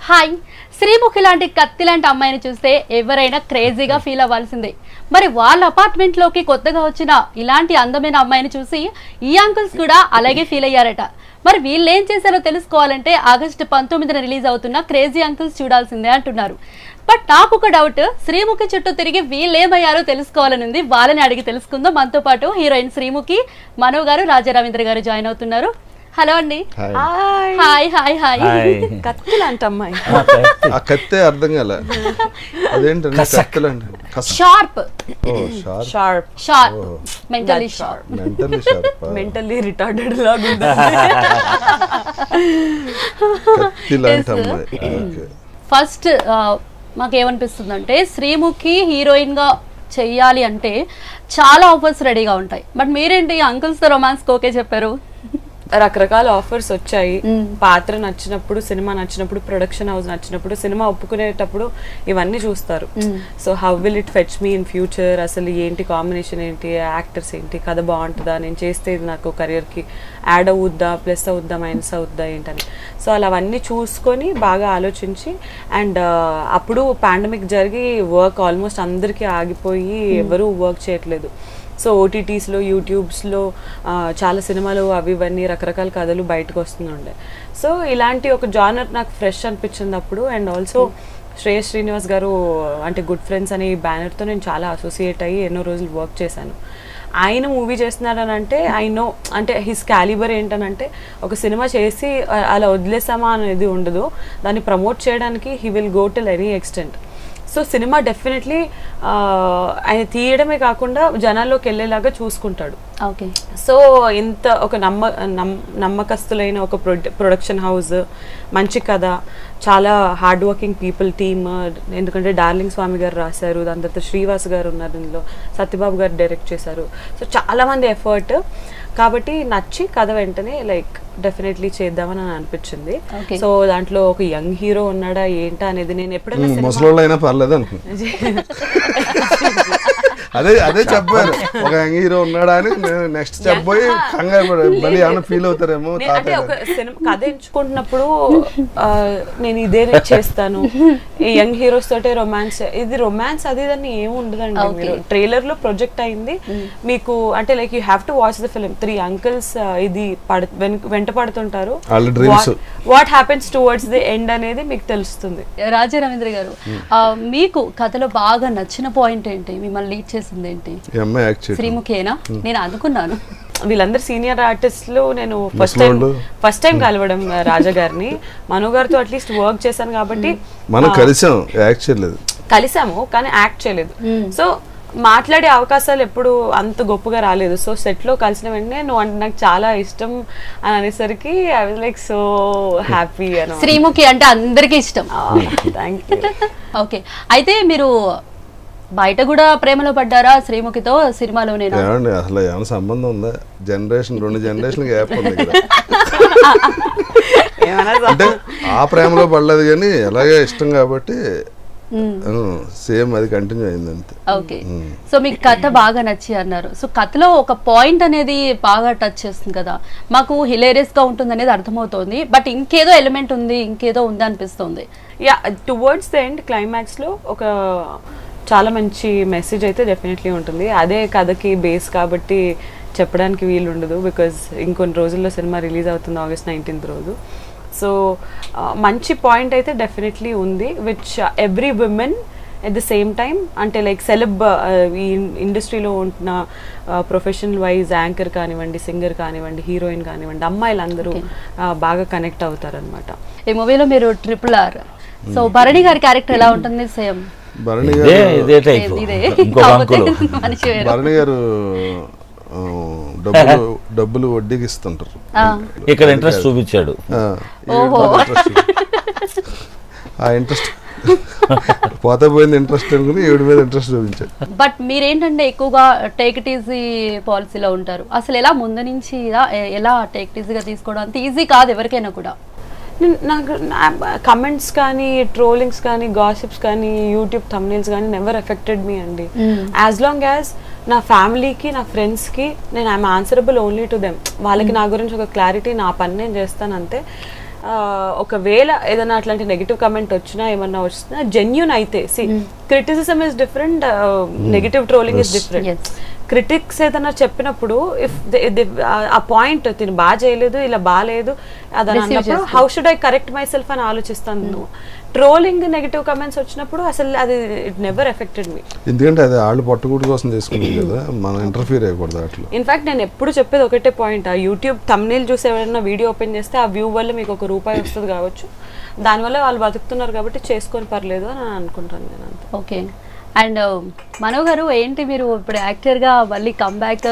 Hi Sreemukhi లాంటి కత్తి లాంటి అమ్మాయిని చూస్తే ఎవరైనా క్రేజీగా ఫీల్ అవ్వాల్సిందే మరి వాళ్ళ అపార్ట్మెంట్ లోకి కొత్తగా వచ్చిన ఇలాంటి అందమైన అమ్మాయిని చూసి ఈ అంకుల్స్ కూడా అలాగే ఫీల్ అయ్యారట మరి వీళ్ళు ఏం చేశారో తెలుసుకోవాలంటే ఆగస్టు పంతొమ్మిదిన రిలీజ్ అవుతున్న క్రేజీ అంకుల్స్ చూడాల్సిందే అంటున్నారు బట్ నాకు ఒక డౌట్ శ్రీముఖి చుట్టూ తిరిగి వీళ్ళు ఏమయ్యారో తెలుసుకోవాలని ఉంది వాళ్ళని అడిగి తెలుసుకుందాం మనతో పాటు హీరోయిన్ శ్రీముఖి మనో గారు రాజా రవీంద్ర గారు జాయిన్ అవుతున్నారు హలో అండి hi. Hi hi hi hi కత్తి లాంటి అమ్మాయి కత్తి. ఆ కత్తే అర్థం కాలే అదేంటండి కసక్. కత్తెలండి కస sharp oh sharp sharp sharp Oh. Mentally That's sharp mentally sharp mentally retarded లాగా ఉంది కత్తి లాంటి Yes. అమ్మాయి ఓకే ఫస్ట్ మాకేమనిపిస్తుంది అంటే శ్రీముఖి హీరోయిన్ గా చెయ్యాలి అంటే చాలా ఆఫర్స్ రెడీగా ఉంటాయి బట్ మీరేంటి అంకుల్స్ తో రొమాన్స్ ఓకే చెప్పారు రకరకాల ఆఫర్స్ వచ్చాయి Mm. పాత్ర నచ్చినప్పుడు సినిమా నచ్చినప్పుడు ప్రొడక్షన్ హౌస్ నచ్చినప్పుడు సినిమా ఒప్పుకునేటప్పుడు ఇవన్నీ చూస్తారు Mm. So how will it fetch me in future అసలు ఏంటి కాంబినేషన్ ఏంటి యాక్టర్స్ ఏంటి కథ బాగుంటుందా నేను చేస్తే ఇది నాకు కెరియర్కి యాడ్ అవుద్దా ప్లస్ అవుద్దా మైనస్ అవుద్దా ఏంటని సో అలా అవన్నీ చూసుకొని బాగా ఆలోచించి అండ్ అప్పుడు పాండమిక్ జరిగి వర్క్ ఆల్మోస్ట్ అందరికీ ఆగిపోయి ఎవరూ వర్క్ చేయట్లేదు సో ఓటీటీస్లో యూట్యూబ్స్లో చాలా సినిమాలు అవి ఇవన్నీ రకరకాల కథలు బయటకు వస్తుండే సో ఇలాంటి ఒక జానర్ నాకు ఫ్రెష్ అనిపించింది అప్పుడు అండ్ ఆల్సో శ్రేయస్ శ్రీనివాస్ గారు అంటే గుడ్ ఫ్రెండ్స్ అనే బ్యానర్తో నేను చాలా అసోసియేట్ అయ్యి ఎన్నో రోజులు వర్క్ చేశాను ఆయన మూవీ చేస్తున్నారని అంటే ఐ నో అంటే హిస్ క్యాలిబర్ ఏంటనంటే ఒక సినిమా చేసి అ- అలా వదిలేసామా అనేది ఉండదు దాన్ని ప్రమోట్ చేయడానికి he will go till any extent so cinema definitely ఆయన తీయడమే కాకుండా జనాల్లోకి వెళ్ళేలాగా చూసుకుంటాడు ఓకే సో ఇంత ఒక నమ్మ నమ్- నమ్మకస్తులైన ఒక ప్రొడక్షన్ హౌస్ మంచి కథ చాలా హార్డ్ వర్కింగ్ పీపుల్ టీమ్ ఎందుకంటే డార్లింగ్ స్వామి గారు రాశారు దాని తర్వాత శ్రీవాస్ గారు ఉన్నారు ఇందులో సత్యబాబు గారు డైరెక్ట్ చేశారు సో చాలా మంది ఎఫర్ట్ కాబట్టి నచ్చి కథ వెంటనే లైక్ డెఫినెట్లీ చేద్దామని అని అనిపించింది Okay. సో దాంట్లో ఒక యంగ్ హీరో ఉన్నాడా ఏంటా అనేది నేను ఎప్పుడైనా సినిమా- ముసలోళ్ళు అయినా పర్లేదు అనుకున్నా అదే అదే చెప్పారు ఒక యంగ్ హీరో ఉన్నాడా అని నేను నెక్స్ట్ చెప్పబోయి కంగారు పడ మళ్ళీ ఏమైనా ఫీల్ అవుతారేమో నే- అంటే తాతయ్య ఒక సినిమా కథ ఎంచుకుంటున్నప్పుడు ఆ, నేను ఇదే చేస్తాను ఈ యంగ్ హీరోస్ తోటే రొమాన్స్ ఇది రొమాన్స్ అది ఇదని ఏమి ఉండదండి Okay. మీరు ట్రైలర్ లో ప్రొజెక్ట్ అయింది మీకు అంటే like you have to watch the film three uncles ఇది పడ వెన్- వెంట పడుతుంటారు వాళ్ళ dreams. What happens towards the end అనేది మీకు తెలుస్తుంది రాజా రవీంద్ర గారు ఆ, మీకు కథలో బాగా నచ్చిన పాయింట్ ఏంటి మిమ్మల్ని లీడ్ చేసింది ఏంటి ఈ అమ్మాయి యాక్ట్ చేయడం శ్రీముఖేనా నేను అనుకున్నాను వీళ్ళందరూ సీనియర్ ఆర్టిస్టులు నేను ఫస్ట్ టైం ముసలోళ్ళు. ఫస్ట్ టైం కలవడం రాజా గారిని మను గారితో అట్లీస్ట్ వర్క్ చేశాను కాబట్టి మనం కలిసాం యాక్ట్ చేయలేదు కలిసాము కానీ యాక్ట్ చేయలేదు సో మాట్లాడే అవకాశాలు ఎప్పుడు అంత గొప్పగా రాలేదు సో సెట్ లో కలిసిన వెంటనే నువ్వు అంటే నాకు చాలా ఇష్టం అని అనేసరికి I was like so happy అని శ్రీముఖి అంటే అందరికీ ఇష్టం థ్యాంక్ యూ ఓకే అయితే మీరు బయట కూడా ప్రేమలో పడ్డారా శ్రీముఖితో సినిమాలోనేనా ఏమండి అసలు ఏమైనా సంబంధం ఉందా జనరేషన్ రెండు జనరేషన్ గ్యాప్ ఉంది ఇక్కడ ఏమైనా అంటే ఆ ప్రేమలో పడలేదు కానీ ఎలాగే ఇష్టం కాబట్టి సేమ్ అది కంటిన్యూ అయింది అంతే ఓకే సో మీకు కథ బాగా నచ్చి అన్నారు సో కథలో ఒక పాయింట్ అనేది బాగా టచ్ చేస్తుంది కదా మాకు హిలేరియస్ గా ఉంటుంది అనేది అర్థమవుతోంది బట్ ఇంకేదో ఎలిమెంట్ ఉంది ఇంకేదో ఉంది అనిపిస్తుంది yeah towards the end climax లో ఒక చాలా మంచి మెసేజ్ అయితే డెఫినెట్లీ ఉంటుంది అదే కథకి బేస్ కాబట్టి చెప్పడానికి వీలు ఉండదు బికాజ్ ఇంకొన్ని రోజుల్లో సినిమా రిలీజ్ అవుతుంది ఆగస్ట్ నైన్టీన్త్ రోజు సో మంచి పాయింట్ అయితే డెఫినెట్లీ ఉంది which every women at the same time అంటే లైక్ సెలబ్ ఈ ఇండస్ట్రీలో ఉంటున్న ప్రొఫెషనల్ వైజ్ యాంకర్ కానివ్వండి సింగర్ కానివ్వండి హీరోయిన్ కానివ్వండి అమ్మాయిలందరూ ఆ, బాగా కనెక్ట్ అవుతారనమాట ఈ మూవీలో మీరు ట్రిపుల్ ఆర్ సో భరణి గారి క్యారెక్టర్ ఎలా ఉంటుంది సేమ్ భరణి ఇదే గారు ఇదే టైప్ ఇదే ఇంకొక కాకపోతే అంకులు మనిషి వేరు భరణి గారు ఆ, డబ్బులు డబ్బులు వడ్డీకి ఇస్తుంటారు ఆ, ఇక్కడ ఇంట్రెస్ట్ చూపించాడు ఆ, ఈ ఓహో. interest. ఆ ఇంట్రెస్ట్ పోతే పోయింది ఇంట్రెస్ట్ అనుకుని ఈవిడ మీద ఇంట్రెస్ట్ చూపించాడు బట్ మీరేంటంటే ఎక్కువగా టేక్ ఇట్ ఈజీ పాలసీలో ఉంటారు అసలు ఎలా ముందు నుంచి ఇలా ఎ- ఎలా టేక్ ఇట్ ఈజీగా తీసుకోవడం అంత ఈజీ కాదు ఎవరికైనా కూడా నేను- నాకు కమెంట్స్ కానీ ట్రోలింగ్స్ కానీ గాసిప్స్ కానీ యూట్యూబ్ thumbnails కానీ నెవర్ ఎఫెక్టెడ్ మీ అండి యాజ్ లాంగ్ యాజ్ నా ఫ్యామిలీకి నా ఫ్రెండ్స్కి నేను I'm answerable only to them వాళ్ళకి నా గురించి ఒక క్లారిటీ నా పని నేను చేస్తాను అంతే ఆ, ఒకవేళ ఏదైనా అట్లాంటి నెగిటివ్ కమెంట్ వచ్చినా ఏమన్నా వచ్చినా జెన్యున్ అయితే సి criticism is different negative trolling is different Yes. Critics ఏదైనా చెప్పినప్పుడు ఇఫ్ ఆ పాయింట్ తిని బాగా చేయలేదు ఇలా బాగాలేదు అదని Receive అన్నప్పుడు చేసుకో. How should I correct myself అని ఆలోచిస్తాను ట్రోలింగ్ నెగిటివ్ కమెంట్స్ వచ్చినప్పుడు అసలు అది ఇట్ నెవర్ ఎఫెక్టెడ్ మీ ఎందుకంటే అది వాళ్ళు పట్టుకూటి కోసం చేసుకున్నాం కదా మనం ఇంటర్ఫీర్ అయ్యకూడదు అట్లా ఇన్ఫాక్ట్ నేను ఎప్పుడు చెప్పేది ఒకటే పాయింట్ ఆ యూట్యూబ్ తమ్నేల్ చూసి ఎవరైనా వీడియో ఓపెన్ చేస్తే ఆ వ్యూ వల్ల మీకు ఒక రూపాయి వస్తుంది కావచ్చు దానివల్ల వాళ్ళు బతుకుతున్నారు కాబట్టి చేసుకొని పర్లేదు అని అనుకుంటాను నేను అంతే ఓకే అండ్ మనో గారు ఏంటి మీరు ఇప్పుడు యాక్టర్ గా మళ్ళీ కమ్బ్యాక్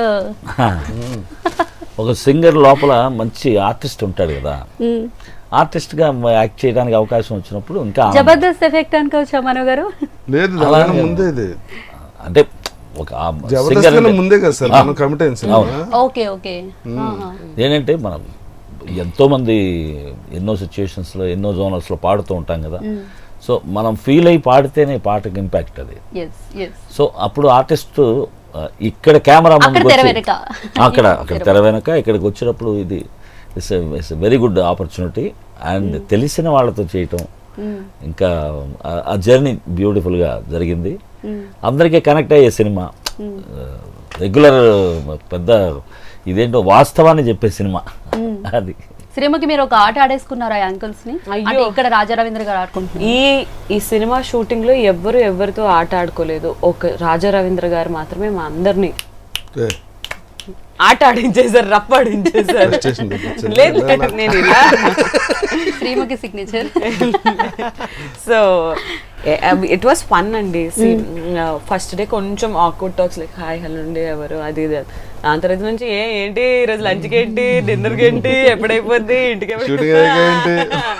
ఒక సింగర్ లోపల మంచి ఆర్టిస్ట్ ఉంటాడు కదా ఆర్టిస్ట్ గా యాక్ట్ చేయడానికి అవకాశం వచ్చినప్పుడు ఇంకా ఆనందం. జబర్దస్త్ ఎఫెక్ట్ అనుకోవచ్చా మనో గారు లేదు అలాగే దానికన్నా ముందే ఇది అంటే ఒక జబర్దస్త్ సింగర్ కన్నా ముందే కదా సార్ మనం కమిట్ అయిన సినిమా ఓకే ఓకే ఆహా. ఏంటంటే మనం ఎంతో మంది ఎన్నో సిచ్యుయేషన్స్ లో ఎన్నో జోనర్స్ లో పాడుతూ ఉంటాం కదా సో మనం ఫీల్ అయి పాడితేనే పాటకి ఇంపాక్ట్ అది ఎస్ ఎస్ సో అప్పుడు ఆర్టిస్ట్ ఇక్కడ కెమెరా అక్కడ తెర వెనుక. అక్కడ అక్కడ తెర వెనక ఇక్కడికి వచ్చినప్పుడు ఇది it's it's very good opportunity and తెలిసిన వాళ్ళతో చేయటం ఇంకా ఆ- ఆ జర్నీ బ్యూటిఫుల్గా జరిగింది అందరికీ కనెక్ట్ అయ్యే సినిమా రెగ్యులర్ పెద్ద ఇదేంటో వాస్తవాన్ని చెప్పే సినిమా అది శ్రీమకి మీరు ఒక ఆట ఆడేసుకున్నారా అంకుల్స్ ని అయ్యో. అంటే ఇక్కడ రాజా రవీంద్ర గారు ఆడుకుంటున్నారు ఈ ఈ సినిమా షూటింగ్ లో ఎవ్వరు ఎవరితో ఆట ఆడుకోలేదు ఒక రాజా రవీంద్ర గారు మాత్రమే మా అందరినీ ఏ, ఆట ఆడించేసారు రప్ప ఆడించేసారు స్టేషన్ దగ్గర వచ్చారు. లేదు లేదు, నేను ఇలా శ్రీమకి signature so it was fun అండి ఫస్ట్ డే కొంచెం awkward talks like hi hello అండి ఎవరు అది ఇది అని. దాని తర్వాత నుంచి ఏ ఏంటి ఈ రోజు లంచ్కి ఏంటి డిన్నర్కి ఏంటి ఎప్పుడైపోద్ది ఇంటికి ఎప్పుడు- షూటింగ్ అయ్యాక ఏంటి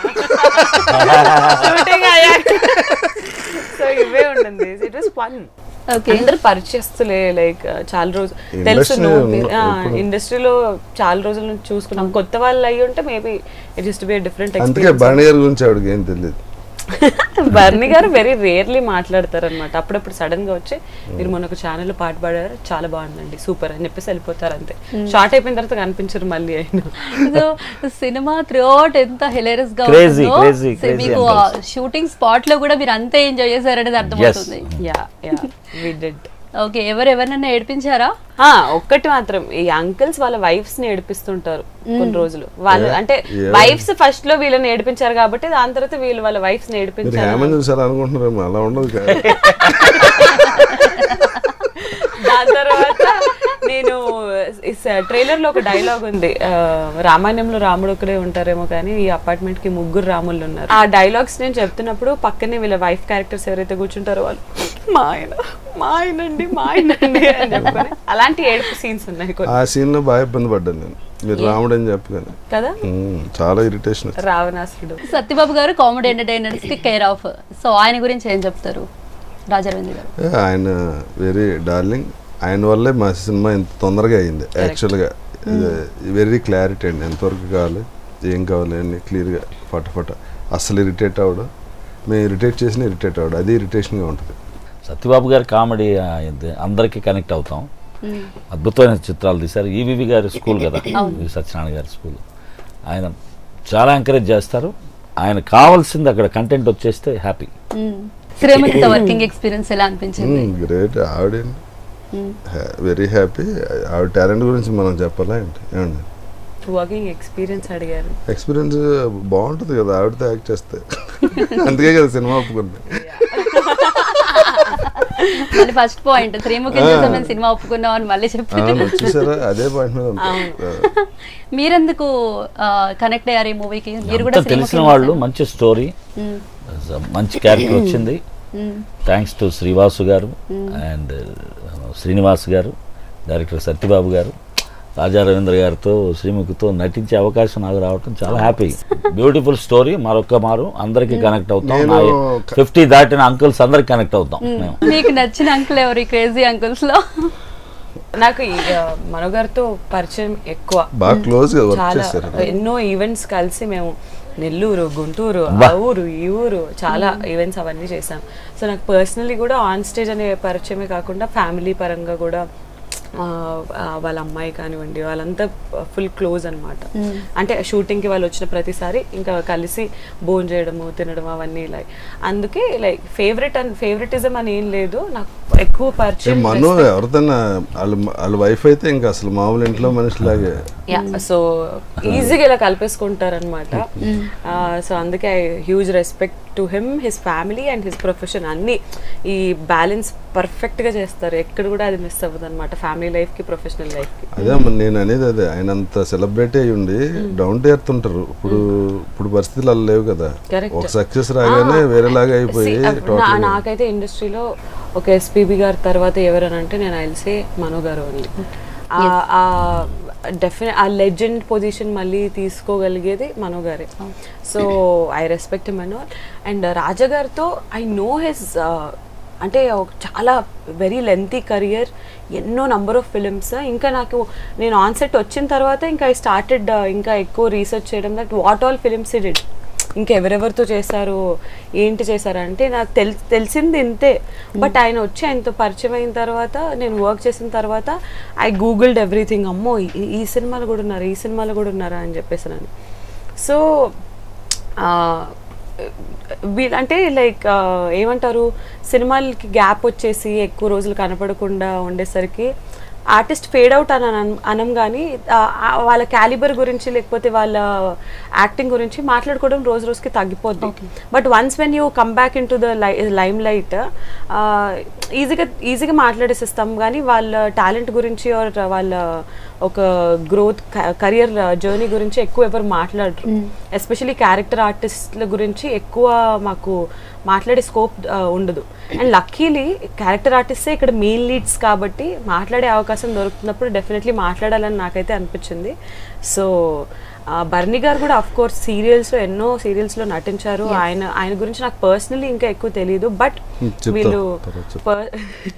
షూటింగ్ అయ్యాక సో ఇవే ఉండండి ఇట్ వాస్ ఫన్ ఓకే అందరు పరిచయస్తులే లైక్ చాలా రోజు Industry తెలుసు ఉన్న- ఇప్పుడు- ఇండస్ట్రీలో చాలా రోజుల నుంచి చూసుకున్నాం కొత్త వాళ్ళు అయ్యి ఉంటే maybe it is to be different అందుకే ఎక్స్పీరియన్స్ బాణి గారి గురించి ఆవిడకి ఏం తెలియదు బర్ని గారు వెరీ రేర్లీ మాట్లాడతారు అనమాట అప్పుడప్పుడు సడన్ గా వచ్చి మీరు మొన్న ఒక ఛానల్ పాట పాడారు చాలా బాగుందండి సూపర్ అని చెప్పేసి వెళ్ళిపోతారు అంతే షార్ట్ అయిపోయిన తర్వాత కనిపించరు మళ్ళీ ఆయన సో సినిమా త్రూ అవుట్ ఎంత హిలేరియస్ గా Crazy, ఉంటుందో, crazy, సో crazy మీకు uncles. షూటింగ్ స్పాట్ లో కూడా మీరు అంతే ఎంజాయ్ చేశారనేది అర్థమవుతుంది yeah yeah we did okay ఎవరు ఎవరినైనా ఏడిపించారా ఒక్కటి మాత్రం ఈ అంకిల్స్ వాళ్ళ వైఫ్స్ ని ఏడిపిస్తుంటారు కొన్ని రోజులు వాళ్ళు Yeah, అంటే yeah. వైఫ్స్ ఫస్ట్ లో వీళ్ళని ఏడిపించారు కాబట్టి దాని తర్వాత వీళ్ళు వాళ్ళ వైఫ్స్ ని మీరు ఏడిపించారు హేమంత్ చూసారు అనుకుంటున్నారేమో అలా ఉండదు కదా దాని తర్వాత నేను ట్రైలర్ లో ఒక డైలాగ్ ఉంది ఆ, రామాయణంలో రాముడు ఒకడే ఉంటారేమో కానీ ఈ అపార్ట్మెంట్ కి ముగ్గురు రాములు ఉన్నారు ఆ డైలాగ్స్ నేను చెప్తున్నప్పుడు పక్కనే వీళ్ళ వైఫ్ క్యారెక్టర్స్ ఎవరైతే కూర్చుంటారో వాళ్ళు మా ఆయన మా ఆయన అండి మా ఆయన అండి అని చెప్పుకొని అలాంటి ఏడుపు సీన్స్ ఉన్నాయి కొన్ని ఆ సీన్ లో బాగా ఇబ్బంది పడ్డాను నేను మీరు రాముడు అని చెప్పగానే కదా ఉమ్, చాలా ఇరిటేషన్ రావణాసురుడు సత్యబాబు గారు కామెడీ ఎంటర్టైనర్స్ కి కేర్ ఆఫ్ సో ఆయన గురించి ఏం చెప్తారు రాజా రవీంద్ర గారు ఆయన వెరీ డార్లింగ్ ఆయన వల్లే మా సినిమా ఇంత తొందరగా అయింది యాక్చువల్గా వెరీ క్లారిటీ అండి ఎంతవరకు కావాలి ఏం కావాలి అన్ని క్లియర్గా ఫటఫట అస్సలు ఇరిటేట్ అవ్వడం మేము ఇరిటేట్ చేసిన ఇరిటేట్ అవ్వడం అది ఇరిటేషన్గా ఉంటుంది సత్యబాబు గారి కామెడీ ఆ, ఇది అందరికీ కనెక్ట్ అవుతాం అద్భుతమైన చిత్రాలు తీశారు ఈవివి గారి స్కూల్ కదా ఈ సత్యనారాయణ గారి స్కూల్ ఆయన చాలా ఎంకరేజ్ చేస్తారు ఆయన కావాల్సింది అక్కడ కంటెంట్ వచ్చేస్తే హ్యాపీ శ్రీమతితో వర్కింగ్ ఎక్స్పీరియన్స్ ఎలా అనిపించింది గ్రేట్ ఆవిడండి వెరీ హ్యాపీ ఆవిడ టాలెంట్ గురించి మనం చెప్పాలా ఏంటి ఏమండి వర్కింగ్ ఎక్స్పీరియన్స్ అడిగారు ఎక్స్పీరియన్స్ బాగుంటుంది కదా ఆవిడతో యాక్ట్ చేస్తే అందుకే కదా సినిమా ఒప్పుకుంది మళ్ళీ ఫస్ట్ పాయింట్ శ్రీముఖి చూసాం మేము సినిమా ఒప్పుకున్నాం అని మళ్ళీ చెప్పి అవును చూసారా అదే పాయింట్ మీద ఉంటుంది మీరెందుకు కనెక్ట్ అయ్యారు ఈ మూవీకి మీరు కూడా అంతా తెలిసిన వాళ్ళు మంచి స్టోరీ మంచి క్యారెక్టర్ వచ్చింది థ్యాంక్స్ టు శ్రీవాసు గారు అండ్ శ్రీనివాస్ గారు డైరెక్టర్ సత్యబాబు గారు రాజా రవీంద్ర గారితో శ్రీముఖితో నటించే అవకాశం నాకు రావటం చాలా హ్యాపీ బ్యూటిఫుల్ స్టోరీ మరొక్క మారు అందరికి కనెక్ట్ అవుతాం నేను ఫిఫ్టీ దాటిన అంకుల్స్ అందరికి కనెక్ట్ అవుతాం మేము మీకు నచ్చిన అంకుల్ ఎవరు క్రేజీ అంకుల్స్ లో నాకు ఈ, ఆ, మనోగారితో పరిచయం ఎక్కువ బాగా క్లోజ్ గా వర్క్ చాలా చేశారు ఎన్నో ఈవెంట్స్ కలిసి మేము నెల్లూరు గుంటూరు ఆ బా. ఊరు ఈ ఊరు చాలా ఈవెంట్స్ అవన్నీ చేసాం సో నాకు పర్సనలీ కూడా ఆన్ స్టేజ్ అనే పరిచయమే కాకుండా ఫ్యామిలీ పరంగా కూడా ఆ, ఆ, వాళ్ళ అమ్మాయి కానివ్వండి వాళ్ళంతా ఫుల్ క్లోజ్ అనమాట అంటే షూటింగ్కి వాళ్ళు వచ్చిన ప్రతిసారి ఇంకా కలిసి భోజనం చేయడము తినడం అవన్నీ ఇలా అందుకే లైక్ ఫేవరెట్ అని ఫేవరెటిజం అని ఏం లేదు నాకు ఎక్కువ ఏ పరిచయం మను ఎవరిదైనా వాళ్ళ వాళ్ళ వైఫ్ అయితే ఇంకా అసలు మామూలు ఇంట్లో మనిషిలాగే యా సో ఈజీగా ఇలా కలిపేసుకుంటారనమాట సో అందుకే huge respect to him his family and his profession అన్ని ఈ బ్యాలెన్స్ పర్ఫెక్ట్ గా చేస్తారు ఎక్కడ కూడా అది మిస్ అవ్వదు అనమాట ఫ్యామిలీ లైఫ్ కి ప్రొఫెషనల్ లైఫ్ కి అదే అమ్మ నేను అనేది అదే ఆయన అంత సెలబ్రిటీ అయి ఉండి డౌన్ టు ఎర్త్ ఉంటారు ఇప్పుడు ఇప్పుడు పరిస్థితులు అలా లేవు కదా Correct. ఒక సక్సెస్ రాగానే వేరేలాగా అయిపోయి See, నా- టోటల్ నాకైతే ఇండస్ట్రీలో ఒక ఎస్పీబి గారి తర్వాత ఎవరని అంటే నేను I'll say Mano garu only definite ఆ లెజెండ్ పొజిషన్ మళ్ళీ తీసుకోగలిగేది మనో గారే so I respect Mano and Raja గారితో ఐ నో హిస్ అంటే ఒక చాలా వెరీ లెంతీ కెరియర్ ఎన్నో నంబర్ ఆఫ్ ఫిలిమ్స్ ఇంకా నాకు నేను ఆన్సెట్ వచ్చిన తర్వాత ఇంకా ఐ స్టార్టెడ్ ఇంకా ఎక్కువ రీసెర్చ్ చేయడం that what all films did ఇంకా ఎవరెవరితో చేశారు ఏంటి చేశారు అంటే నాకు తెల్ తెలిసింది ఇంతే బట్ ఆయన వచ్చి ఆయనతో పరిచయం అయిన తర్వాత నేను వర్క్ చేసిన తర్వాత ఐ గూగుల్డ్ ఎవ్రీథింగ్ అమ్మో ఈ- ఈ సినిమాలో కూడా ఉన్నారు ఈ సినిమాలో కూడా ఉన్నారా అని చెప్పేసాను సో వీళ్ళు అంటే లైక్ ఏమంటారు సినిమాలకి గ్యాప్ వచ్చేసి ఎక్కువ రోజులు కనపడకుండా ఉండేసరికి ఆర్టిస్ట్ ఫేడ్ అవుట్ అని అనం అనం కానీ ఆ, ఆ వాళ్ళ క్యాలిబర్ గురించి లేకపోతే వాళ్ళ యాక్టింగ్ గురించి మాట్లాడుకోవడం రోజు రోజుకి తగ్గిపోద్ది but once when you come back in to the lime light ఈజీగా ఈజీగా మాట్లాడేసిస్తాం కానీ వాళ్ళ టాలెంట్ గురించి ఆర్ వాళ్ళ ఒక గ్రోత్ కెరియర్ జర్నీ గురించి ఎక్కువ ఎవరు మాట్లాడరు ఎస్పెషలీ క్యారెక్టర్ ఆర్టిస్ట్ల గురించి ఎక్కువ మాకు మాట్లాడే స్కోప్ ఉండదు అండ్ లక్కీలీ క్యారెక్టర్ ఆర్టిస్టే ఇక్కడ మెయిన్ లీడ్స్ కాబట్టి మాట్లాడే అవకాశం దొరుకుతున్నప్పుడు డెఫినెట్లీ మాట్లాడాలని నాకైతే అనిపించింది సో బర్నీ గారు కూడా అఫ్ కోర్స్ సీరియల్స్లో ఎన్నో సీరియల్స్లో నటించారు ఆయన ఆయన గురించి నాకు పర్సనలీ ఇంకా ఎక్కువ తెలియదు బట్ చెప్తా, వీళ్ళు తర్వాత చెప్తా. పర్-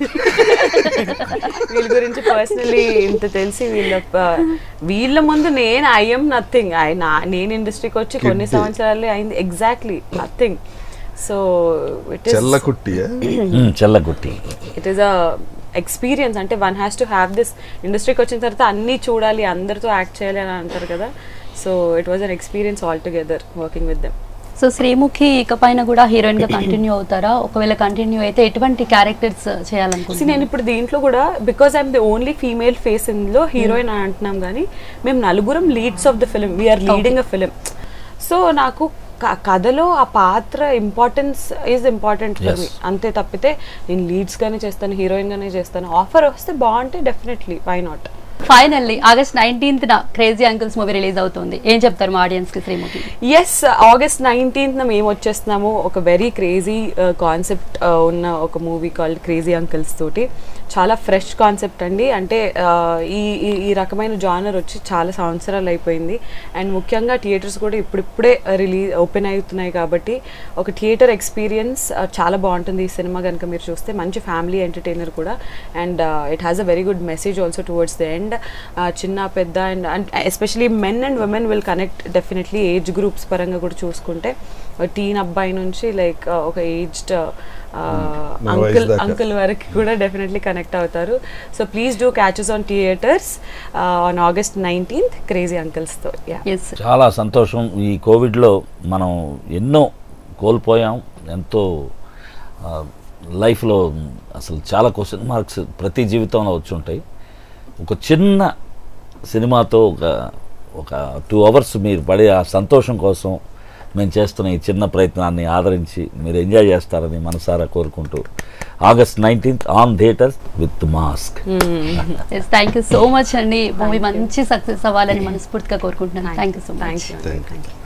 వీళ్ళ గురించి పర్సనలీ ఇంత తెలిసి వీళ్ళ ప- వీళ్ళ ముందు నేను ఐఎమ్ నథింగ్ ఆయన నేను ఇండస్ట్రీకి వచ్చి కొన్ని Kid. సంవత్సరాలే అయింది ఎగ్జాక్ట్లీ నథింగ్ సో ఇట్ చెల్ల కుట్టియా మ్మ్, చెల్లగుట్టి ఇట్ ఈస్ అ ఎక్స్పీరియన్స్ అంటే one has to have this ఇండస్ట్రీకి వచ్చిన తర్వాత అన్నీ చూడాలి అందరితో యాక్ట్ చేయాలి అని అంటారు కదా so it was an experience all together working with them so Sreemukhi ఇకపైన కూడా హీరోయిన్ గా కంటిన్యూ అవుతారా ఒకవేళ కంటిన్యూ అయితే ఎటువంటి క్యారెక్టర్స్ See, చేయాలనుకుంటున్నారు నేను ఇప్పుడు దీంట్లో కూడా because I'm the only female face ఇందులో హీరోయిన్ అని అంటున్నాం కానీ మేము నలుగురం leads of the film we are leading a film so నాకు క- కథలో ఆ పాత్ర importance is important for me Yes. అంతే తప్పితే నేను లీడ్స్ గానే చేస్తాను హీరోయిన్ గానే చేస్తాను ఆఫర్ వస్తే బాగుంటే definitely why not finally August nineteenth న క్రేజీ అంకుల్స్ మూవీ రిలీజ్ అవుతుంది ఏం చెప్తారు మా ఆడియన్స్ కి శ్రీముఖి ఎస్ ఆగస్ట్ నైన్టీన్త్ మేము వచ్చేస్తున్నాము ఒక వెరీ క్రేజీ కాన్సెప్ట్ ఉన్న ఒక మూవీ కాల్డ్ క్రేజీ అంకిల్స్ తోటి చాలా ఫ్రెష్ కాన్సెప్ట్ అండి అంటే uh, ఈ ఈ- ఈ రకమైన జానర్ వచ్చి చాలా సంవత్సరాలు అయిపోయింది అండ్ ముఖ్యంగా థియేటర్స్ కూడా ఇప్పుడిప్పుడే రిలీజ్ ఓపెన్ అవుతున్నాయి కాబట్టి ఒక థియేటర్ ఎక్స్పీరియన్స్ చాలా బాగుంటుంది ఈ సినిమా కనుక మీరు చూస్తే మంచి ఫ్యామిలీ ఎంటర్టైనర్ కూడా and it has a very good message also towards the end చిన్న పెద్ద and and especially men and women will connect definitely age groups పరంగా కూడా చూసుకుంటే టీన్ అబ్బాయి నుంచి లైక్ ఒక ఏజ్డ్ నా వయసు అంకుల్ దాకా. అంకుల్ వరకు కూడా డెఫినెట్లీ కనెక్ట్ అవుతారు so please do catch us on theatres on August nineteenth crazy అంకిల్స్తో యా ఎస్ చాలా సంతోషం ఈ కోవిడ్లో మనం ఎన్నో కోల్పోయాం ఎంతో ఆ, లైఫ్లో అసలు చాలా క్వశ్చన్ మార్క్స్ ప్రతి జీవితంలో వచ్చి ఉంటాయి ఒక చిన్న సినిమాతో ఒక ఒక టూ అవర్స్ మీరు పడే ఆ సంతోషం కోసం మేము చేస్తున్న ఈ చిన్న ప్రయత్నాన్ని ఆదరించి మీరు ఎంజాయ్ చేస్తారని మనసారా కోరుకుంటూ August nineteenth on theatres with mask yes thank you so much అండి మూవీ మంచి సక్సెస్ అవ్వాలని మనస్ఫూర్తిగా కోరుకుంటున్నాను thank you so much thank you thank you